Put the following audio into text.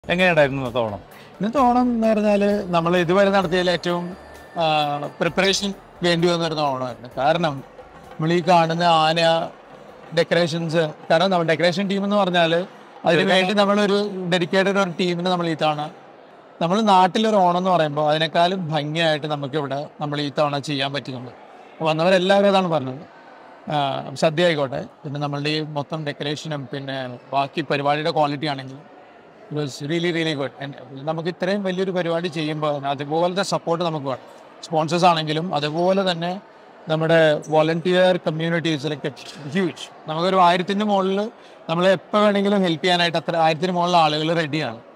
എങ്ങനെയുണ്ടായിരുന്നു ഇന്നത്തെ ഓണം ഇന്നത്തെ ഓണം എന്ന് പറഞ്ഞാൽ നമ്മൾ ഇതുവരെ നടത്തിയതിൽ ഏറ്റവും പ്രിപ്പറേഷൻ വേണ്ടി വന്നിരുന്ന ഓണമായിരുന്നു കാരണം നമ്മൾ ഈ കാണുന്ന ആന ഡെക്കറേഷൻസ് കാരണം നമ്മൾ ഡെക്കറേഷൻ ടീം എന്ന് പറഞ്ഞാൽ അതിന് വേണ്ടി നമ്മളൊരു ഡെഡിക്കേറ്റഡ് ഒരു ടീമിന് നമ്മൾ ഈ തവണ നമ്മൾ നാട്ടിലൊരു ഓണം എന്ന് പറയുമ്പോൾ അതിനേക്കാളും ഭംഗിയായിട്ട് നമുക്ക് ഇവിടെ നമ്മൾ ഈ തവണ ചെയ്യാൻ പറ്റുന്നുണ്ട് വന്നവരെല്ലാവരും അതാണ് പറഞ്ഞത് ആ, സദ്യ ആയിക്കോട്ടെ പിന്നെ നമ്മളുടെ ഈ മൊത്തം ഡെക്കറേഷനും പിന്നെ ബാക്കി പരിപാടിയുടെ ക്വാളിറ്റി ആണെങ്കിലും it was really really good നമുക്ക് ഇത്രയും വലിയൊരു പരിപാടി ചെയ്യുമ്പോൾ അതുപോലത്തെ സപ്പോർട്ട് നമുക്ക് വേണം സ്പോൺസേഴ്സ് ആണെങ്കിലും അതുപോലെ തന്നെ നമ്മുടെ വോളണ്ടിയർ കമ്മ്യൂണിറ്റീസിലൊക്കെ ഹ്യൂജ് നമുക്കൊരു ആയിരത്തിൻ്റെ മുകളിൽ നമ്മൾ എപ്പോൾ വേണമെങ്കിലും ഹെൽപ്പ് ചെയ്യാനായിട്ട് അത്ര ആയിരത്തിന് മുകളിൽ ആളുകൾ റെഡിയാണ്